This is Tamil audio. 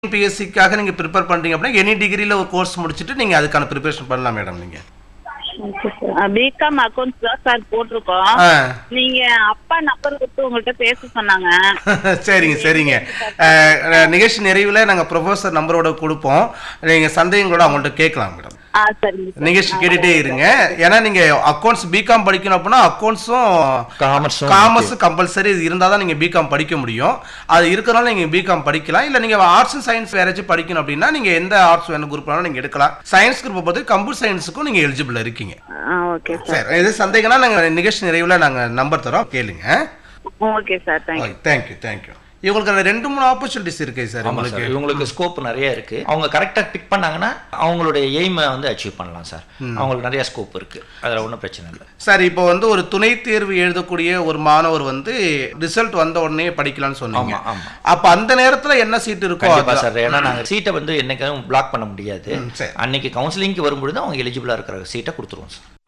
பிஎஸ்சிக்காக நீங்கள் ப்ரிப்பேர் பண்ணுறீங்க அப்படின்னா எனி டிகிரியில் ஒரு கோர்ஸ் முடிச்சுட்டு நீங்கள் அதுக்கான ப்ரிப்பரேஷன் பண்ணலாம் மேடம் நீங்கள் பிகாம் அக்கௌண்ட்ஸ் தான் சார் போட்டிருக்கோம் ஆ நீங்க அப்பா நம்பர் கொடுத்து உங்கள்கிட்ட பேச சொன்னாங்க சரிங்க சரிங்க அஹ், அஹ், நிகழ்ச்சி நிறைவில் நாங்கள் ப்ரொஃபஸர் நம்பரோட கொடுப்போம் நீங்கள் சந்தேகங்களோட அவங்கள்ட்ட கேட்கலாம் மேடம் ஆ சரிங்க சார். நிகழ்ச்சி கேட்டுட்டே இருங்க ஏன்னா நீங்கள் அக்கௌண்ட்ஸ் பிகாம் படிக்கணும் அப்படின்னா அக்கௌண்ட்ஸும் காமர்ஸும் காமர்ஸ் கம்பல்சரி இது இருந்தால் தான் நீங்கள் பிகாம் படிக்க முடியும் அது இருக்கிறனால நீங்கள் பிகாம் படிக்கலாம் இல்லை நீங்கள் ஆர்ட்ஸ் அண்ட் சயின்ஸ் வேறாச்சும் படிக்கணும் அப்படின்னா நீங்கள் எந்த ஆர்ட்ஸ் வேணும் குரூப் வேணாலும் நீங்கள் எடுக்கலாம் சயின்ஸ் குரூப்பை பொறுத்து கம்ப்யூட்டர் சயின்ஸுக்கும் நீங்கள் எலிஜிபிள் இருக்கீங்க ஆ ஓகே சார் சரி இது சந்தேகம்னா நாங்கள் நிகழ்ச்சி நிறைவில் நாங்கள் நம்பர் தரோம் கேளுங்க okay sir thank you thank you thank you இவங்களுக்கு ரெண்டு மூணு ஆப்பர்ச்சுனிட்டிஸ் இருக்கு சார் ஆமா உங்களுக்கு சார் இவங்களுக்கு ஸ்கோப் நிறைய இருக்கு அவங்க கரெக்டா பிக் பண்ணாங்கன்னா அவங்களுடைய எய்மை வந்து அச்சீவ் பண்ணலாம் சார் அவங்களுக்கு நிறைய ஸ்கோப் இருக்கு அதுல ஒன்றும் பிரச்சனை இல்லை சார் இப்போ வந்து ஒரு துணை தேர்வு எழுதக்கூடிய ஒரு மாணவர் வந்து ரிசல்ட் வந்த உடனே படிக்கலாம்னு சொன்னீங்க ஆமா ஆமா அப்ப அந்த நேரத்துல என்ன சீட் இருக்கோ கண்டிப்பா அது- சார் ஏன்னா நாங்க சீட்டை வந்து என்னைக்கும் பிளாக் பண்ண முடியாது ம், சரி அன்னைக்கு கவுன்சிலிங்க்கு வரும்பொழுது அவங்க எலிஜிபிளா இருக்கிற சீட்டை கொடுத்துருவோம் சார்